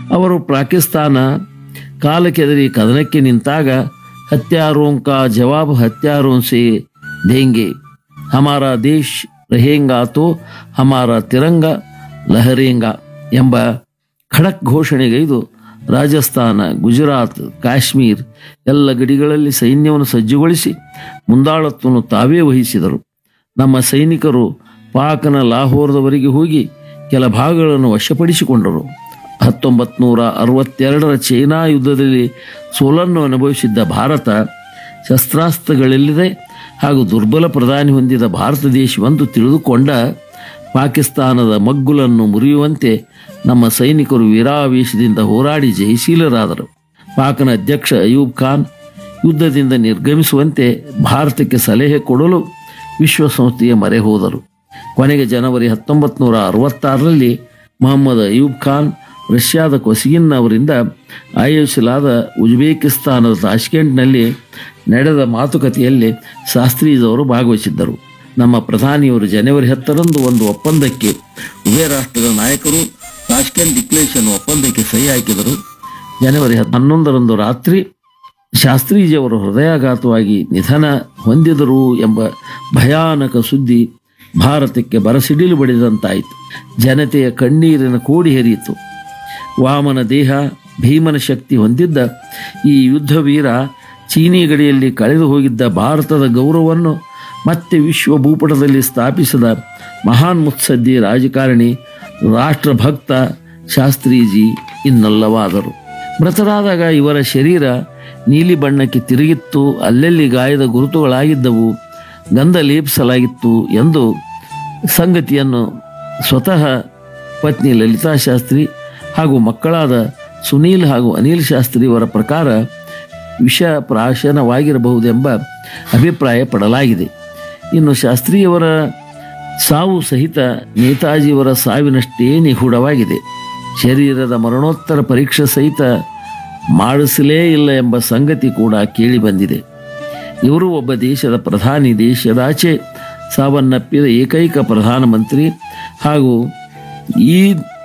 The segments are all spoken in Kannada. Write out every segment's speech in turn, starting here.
ಅವರು ಪಾಕಿಸ್ತಾನ ಕಾಲಕ್ಕೆದರಿ ಕದನಕ್ಕೆ ನಿಂತಾಗ ಹತ್ಯಾರೋಂ ಕಾ ಜವಾಬ್ ಹತ್ಯಾರೋಂ ಸೆ ದೇಂಗೆ ಹಮಾರ ದೇಶ್ रहेगा तो ಹಮಾರ ತಿರಂಗ ಲಹರೇಂಗ ಎಂಬ ಖಡಕ್ ಘೋಷಣೆಗೈದು ರಾಜಸ್ಥಾನ ಗುಜರಾತ್ ಕಾಶ್ಮೀರ್ ಎಲ್ಲ ಗಡಿಗಳಲ್ಲಿ ಸೈನ್ಯವನ್ನು ಸಜ್ಜುಗೊಳಿಸಿ ಮುಂದಾಳತ್ವವನ್ನು ತಾವೇ ವಹಿಸಿದರು ನಮ್ಮ ಸೈನಿಕರು ಪಾಕನ ಲಾಹೋರದವರೆಗೆ ಹೋಗಿ ಕೆಲ ಭಾಗಗಳನ್ನು ವಶಪಡಿಸಿಕೊಂಡರು ಹತ್ತೊಂಬತ್ತು ನೂರ ಅರವತ್ತೆರಡರ ಚೈನಾ ಯುದ್ಧದಲ್ಲಿ ಸೋಲನ್ನು ಅನುಭವಿಸಿದ್ದ ಭಾರತ ಶಸ್ತ್ರಾಸ್ತ್ರಗಳಿಲ್ಲದೆ ಹಾಗೂ ದುರ್ಬಲ ಪ್ರಧಾನಿ ಹೊಂದಿದ ಭಾರತ ದೇಶವೆಂದು ತಿಳಿದುಕೊಂಡ ಪಾಕಿಸ್ತಾನದ ಮಗ್ಗುಲನ್ನು ಮುರಿಯುವಂತೆ ನಮ್ಮ ಸೈನಿಕರು ವೀರಾವೇಶದಿಂದ ಹೋರಾಡಿ ಜಯಶೀಲರಾದರು ಪಾಕನ ಅಧ್ಯಕ್ಷ ಅಯೂಬ್ ಖಾನ್ ಯುದ್ಧದಿಂದ ನಿರ್ಗಮಿಸುವಂತೆ ಭಾರತಕ್ಕೆ ಸಲಹೆ ಕೊಡಲು ವಿಶ್ವಸಂಸ್ಥೆಯ ಮೊರೆ ಹೋದರು ಕೊನೆಗೆ ಜನವರಿ ಹತ್ತೊಂಬತ್ತು ನೂರ ಅರವತ್ತಾರರಲ್ಲಿ ಮೊಹಮ್ಮದ್ ಅಯೂಬ್ ಖಾನ್ ರಷ್ಯಾದ ಕೊಸಿಗಿನ್ ಅವರಿಂದ ಆಯೋಜಿಸಲಾದ ಉಜ್ಬೇಕಿಸ್ತಾನದ ತಾಷ್ಕೆಂಟ್ನಲ್ಲಿ ನಡೆದ ಮಾತುಕತೆಯಲ್ಲಿ ಶಾಸ್ತ್ರೀಜವರು ಭಾಗವಹಿಸಿದ್ದರು ನಮ್ಮ ಪ್ರಧಾನಿಯವರು ಜನವರಿ ಹತ್ತರಂದು ಒಂದು ಒಪ್ಪಂದಕ್ಕೆ ಉಭಯ ರಾಷ್ಟ್ರದ ನಾಯಕರು ತಾಷ್ಕೆಂಟ್ ಡಿಕ್ಲೇರೇಷನ್ ಒಪ್ಪಂದಕ್ಕೆ ಸಹಿ ಹಾಕಿದರು ಜನವರಿ ಹನ್ನೊಂದರಂದು ರಾತ್ರಿ ಶಾಸ್ತ್ರೀಜಿಯವರು ಹೃದಯಾಘಾತವಾಗಿ ನಿಧನ ಹೊಂದಿದರು ಎಂಬ ಭಯಾನಕ ಸುದ್ದಿ ಭಾರತಕ್ಕೆ ಬರಸಿಡಿಲು ಬಡಿದಂತಾಯಿತು ಜನತೆಯ ಕಣ್ಣೀರಿನ ಕೋಡಿ ಹರಿಯಿತು ವಾಮನ ದೇಹ ಭೀಮನ ಶಕ್ತಿ ಹೊಂದಿದ್ದ ಈ ಯುದ್ಧ ವೀರ ಚೀನಿ ಗಡಿಯಲ್ಲಿ ಕಳೆದು ಹೋಗಿದ್ದ ಭಾರತದ ಗೌರವವನ್ನು ಮತ್ತೆ ವಿಶ್ವ ಭೂಪಟದಲ್ಲಿ ಸ್ಥಾಪಿಸಿದ ಮಹಾನ್ ಮುತ್ಸದ್ದಿ ರಾಜಕಾರಣಿ ರಾಷ್ಟ್ರಭಕ್ತ ಶಾಸ್ತ್ರೀಜಿ ಇನ್ನಲ್ಲವಾದರು ಮೃತರಾದಾಗ ಇವರ ಶರೀರ ನೀಲಿ ಬಣ್ಣಕ್ಕೆ ತಿರುಗಿತ್ತು ಅಲ್ಲಲ್ಲಿ ಗಾಯದ ಗುರುತುಗಳಾಗಿದ್ದವು ಗಂಧ ಲೇಪಿಸಲಾಗಿತ್ತು ಎಂದು ಸಂಗತಿಯನ್ನು ಸ್ವತಃ ಪತ್ನಿ ಲಲಿತಾ ಶಾಸ್ತ್ರಿ ಹಾಗೂ ಮಕ್ಕಳಾದ ಸುನೀಲ್ ಹಾಗೂ ಅನಿಲ್ ಶಾಸ್ತ್ರಿ ಅವರ ಪ್ರಕಾರ ವಿಷ ಪ್ರಾಶನವಾಗಿರಬಹುದೆಂಬ ಅಭಿಪ್ರಾಯ ಪಡಲಾಗಿದೆ ಇನ್ನು ಶಾಸ್ತ್ರಿಯವರ ಸಾವು ಸಹಿತ ನೇತಾಜಿಯವರ ಸಾವಿನಷ್ಟೇ ನಿಗೂಢವಾಗಿದೆ ಶರೀರದ ಮರಣೋತ್ತರ ಪರೀಕ್ಷೆ ಸಹಿತ ಮಾಡಿಸಲೇ ಇಲ್ಲ ಎಂಬ ಸಂಗತಿ ಕೂಡ ಕೇಳಿಬಂದಿದೆ ಇವರು ಒಬ್ಬ ದೇಶದ ಪ್ರಧಾನಿ ದೇಶದಾಚೆ ಸಾವನ್ನಪ್ಪಿದ ಏಕೈಕ ಪ್ರಧಾನಮಂತ್ರಿ ಹಾಗೂ ಈ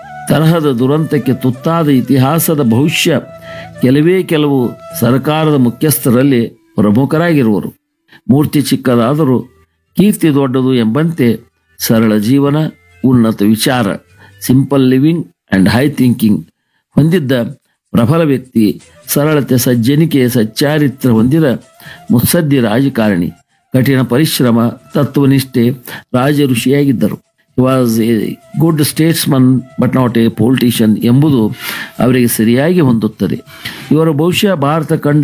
ತರಹದ ದುರಂತಕ್ಕೆ ತುತ್ತಾದ ಇತಿಹಾಸದ ಭವಿಷ್ಯ ಕೆಲವೇ ಕೆಲವು ಸರ್ಕಾರದ ಮುಖ್ಯಸ್ಥರಲ್ಲಿ ಪ್ರಮುಖರಾಗಿರುವರು ಮೂರ್ತಿ ಚಿಕ್ಕದಾದರೂ ಕೀರ್ತಿ ದೊಡ್ಡದು ಎಂಬಂತೆ ಸರಳ ಜೀವನ ಉನ್ನತ ವಿಚಾರ simple living and high thinking ಹೊಂದಿದ್ದ ಪ್ರಬಲ ವ್ಯಕ್ತಿ ಸರಳತೆ ಸಜ್ಜನಿಕೆ ಸಚ್ಚಾರಿತ್ರ ಹೊಂದಿದ ಮುತ್ಸದ್ದಿ ರಾಜಕಾರಣಿ ಕಠಿಣ ಪರಿಶ್ರಮ ತತ್ವನಿಷ್ಠೆ ರಾಜ ಋಷಿಯಾಗಿದ್ದರು was a good statesman but not a politician ಎಂಬುದು ಅವರಿಗೆ ಸರಿಯಾಗಿ ಹೊಂದುತ್ತದೆ ಇವರು ಬಹುಶಃ ಭಾರತ ಕಂಡ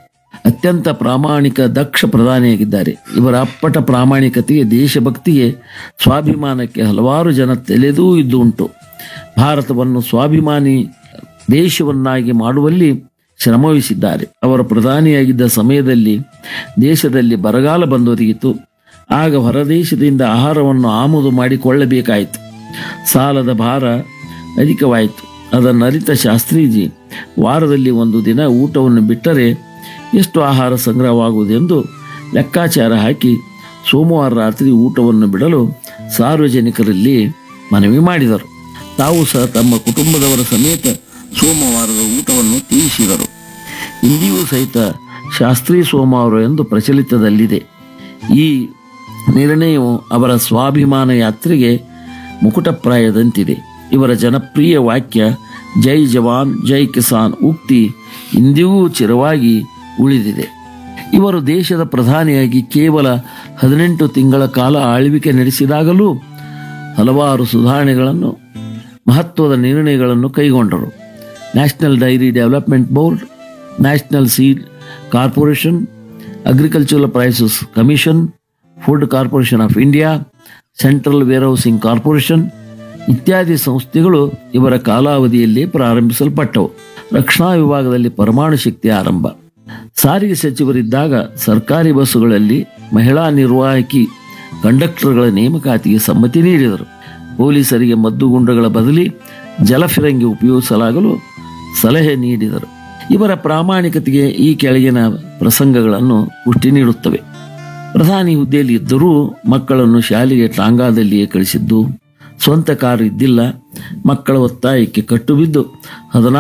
ಅತ್ಯಂತ ಪ್ರಾಮಾಣಿಕ ದಕ್ಷ ಪ್ರಧಾನಿಯಾಗಿದ್ದಾರೆ ಇವರ ಅಪ್ಪಟ ಪ್ರಾಮಾಣಿಕತೆಗೆ ದೇಶಭಕ್ತಿಗೆ ಸ್ವಾಭಿಮಾನಕ್ಕೆ ಹಲವಾರು ಜನ ತಲೆದೂ ಇದ್ದು ಉಂಟು ಭಾರತವನ್ನು ಸ್ವಾಭಿಮಾನಿ ದೇಶವನ್ನಾಗಿ ಮಾಡುವಲ್ಲಿ ಶ್ರಮವಹಿಸಿದ್ದಾರೆ ಅವರು ಪ್ರಧಾನಿಯಾಗಿದ್ದ ಸಮಯದಲ್ಲಿ ದೇಶದಲ್ಲಿ ಬರಗಾಲ ಬಂದೊದಗಿತು ಆಗ ಹೊರದೇಶದಿಂದ ಆಹಾರವನ್ನು ಆಮದು ಮಾಡಿಕೊಳ್ಳಬೇಕಾಯಿತು ಸಾಲದ ಭಾರ ಅಧಿಕವಾಯಿತು ಅದನ್ನು ಅರಿತ ಶಾಸ್ತ್ರೀಜಿ ವಾರದಲ್ಲಿ ಒಂದು ದಿನ ಊಟವನ್ನು ಬಿಟ್ಟರೆ ಎಷ್ಟು ಆಹಾರ ಸಂಗ್ರಹವಾಗುವುದೆಂದು ಲೆಕ್ಕಾಚಾರ ಹಾಕಿ ಸೋಮವಾರ ರಾತ್ರಿ ಊಟವನ್ನು ಬಿಡಲು ಸಾರ್ವಜನಿಕರಲ್ಲಿ ಮನವಿ ಮಾಡಿದರು ತಾವು ಸಹ ತಮ್ಮ ಕುಟುಂಬದವರ ಸಮೇತ ಸೋಮವಾರದ ಊಟವನ್ನು ತೀರಿಸಿದರು ಇಂದಿಯೂ ಸಹಿತ ಶಾಸ್ತ್ರೀ ಸೋಮವಾರ ಎಂದು ಪ್ರಚಲಿತದಲ್ಲಿದೆ ಈ ನಿರ್ಣಯವು ಅವರ ಸ್ವಾಭಿಮಾನ ಯಾತ್ರೆಗೆ ಮುಕುಟಪ್ರಾಯದಂತಿದೆ ಇವರ ಜನಪ್ರಿಯ ವಾಕ್ಯ ಜೈ ಜವಾನ್ ಜೈ ಕಿಸಾನ್ ಉಕ್ತಿ ಇಂದಿಗೂ ಚಿರವಾಗಿ ಉಳಿದಿದೆ ಇವರು ದೇಶದ ಪ್ರಧಾನಿಯಾಗಿ ಕೇವಲ ಹದಿನೆಂಟು ತಿಂಗಳ ಕಾಲ ಆಳ್ವಿಕೆ ನಡೆಸಿದಾಗಲೂ ಹಲವಾರು ಸುಧಾರಣೆಗಳನ್ನು ಮಹತ್ವದ ನಿರ್ಣಯಗಳನ್ನು ಕೈಗೊಂಡರು national dairy development board national seed corporation agricultural prices commission food corporation of India central warehousing corporation ಇತ್ಯಾದಿ ಸಂಸ್ಥೆಗಳು ಇವರ ಕಾಲಾವಧಿಯಲ್ಲಿ ಪ್ರಾರಂಭಿಸಲ್ಪಟ್ಟವು ರಕ್ಷಣಾ ವಿಭಾಗದಲ್ಲಿ ಪರಮಾಣು ಶಕ್ತಿ ಆರಂಭ ಸಾರಿಗೆ ಸಚಿವರಿದ್ದಾಗ ಸರ್ಕಾರಿ ಬಸ್ಸುಗಳಲ್ಲಿ ಮಹಿಳಾ ನಿರ್ವಾಹಕಿ ಕಂಡಕ್ಟರ್ಗಳ ನೇಮಕಾತಿಗೆ ಸಮ್ಮತಿ ನೀಡಿದರು ಪೊಲೀಸರಿಗೆ ಮದ್ದುಗುಂಡಗಳ ಬದಲಿ ಜಲಫಿರಂಗಿ ಉಪಯೋಗಿಸಲಾಗಲು ಸಲಹೆ ನೀಡಿದರು ಇವರ ಪ್ರಾಮಾಣಿಕತೆಗೆ ಈ ಕೆಳಗಿನ ಪ್ರಸಂಗಗಳನ್ನು ಪುಷ್ಟಿ ನೀಡುತ್ತವೆ ಪ್ರಧಾನಿ ಹುದ್ದೆಯಲ್ಲಿ ಇದ್ದರೂ ಮಕ್ಕಳನ್ನು ಶಾಲೆಗೆ ಟಾಂಗಾದಲ್ಲಿಯೇ ಕಳಿಸಿದ್ದು ಸ್ವಂತ ಕಾರು ಇದ್ದಿಲ್ಲ ಮಕ್ಕಳ ಒತ್ತಾಯಕ್ಕೆ ಕಟ್ಟುಬಿದ್ದು ಹದಿನಾರು